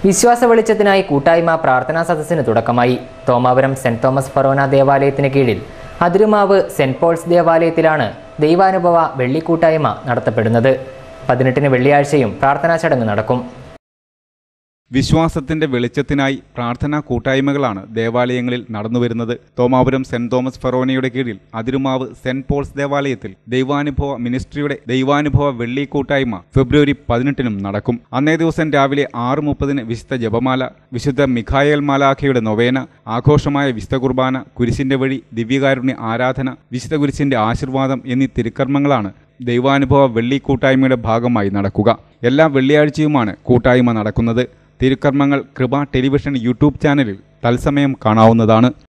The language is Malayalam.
വിശ്വാസ വെളിച്ചത്തിനായി കൂട്ടായ്മ പ്രാർത്ഥനാ സദസ്സിന് തുടക്കമായി തോമാപുരം സെന്റ് തോമസ് ഫറോന ദേവാലയത്തിന് കീഴിൽ അതിരുമാവ് സെന്റ് പോൾസ് ദേവാലയത്തിലാണ് ദൈവാനുഭവ വെള്ളിക്കൂട്ടായ്മ നടത്തപ്പെടുന്നത് പതിനെട്ടിന് വെള്ളിയാഴ്ചയും പ്രാർത്ഥനാ ചടങ്ങ് നടക്കും വിശ്വാസത്തിന്റെ വെളിച്ചത്തിനായി പ്രാർത്ഥനാ കൂട്ടായ്മകളാണ് ദേവാലയങ്ങളിൽ നടന്നുവരുന്നത് തോമാപുരം സെന്റ് തോമസ് ഫെറോനയുടെ കീഴിൽ അതിരുമാവ് സെന്റ് പോൾസ് ദേവാലയത്തിൽ ദൈവാനുഭവ മിനിസ്ട്രിയുടെ ദൈവാനുഭവ വെള്ളി കൂട്ടായ്മ ഫെബ്രുവരി പതിനെട്ടിനും നടക്കും അന്നേ ദിവസം രാവിലെ ആറ് മുപ്പതിന് വിശുദ്ധ ജപമാല വിശുദ്ധ മിഖായേൽ മാലാഖയുടെ നൊവേന ആഘോഷമായ വിശുദ്ധ കുർബാന കുരിശിന്റെ വഴി ദിവ്യകാരുണ്യ ആരാധന വിശുദ്ധ കുരിശിന്റെ ആശീർവാദം എന്നീ തിരുക്കർമ്മങ്ങളാണ് ദൈവാനുഭവ വെള്ളി കൂട്ടായ്മയുടെ ഭാഗമായി നടക്കുക എല്ലാ വെള്ളിയാഴ്ചയുമാണ് കൂട്ടായ്മ നടക്കുന്നത് തിരുക്കർമ്മങ്ങൾ കൃപ ടെലിവിഷൻ യൂട്യൂബ് ചാനലിൽ തത്സമയം കാണാവുന്നതാണ്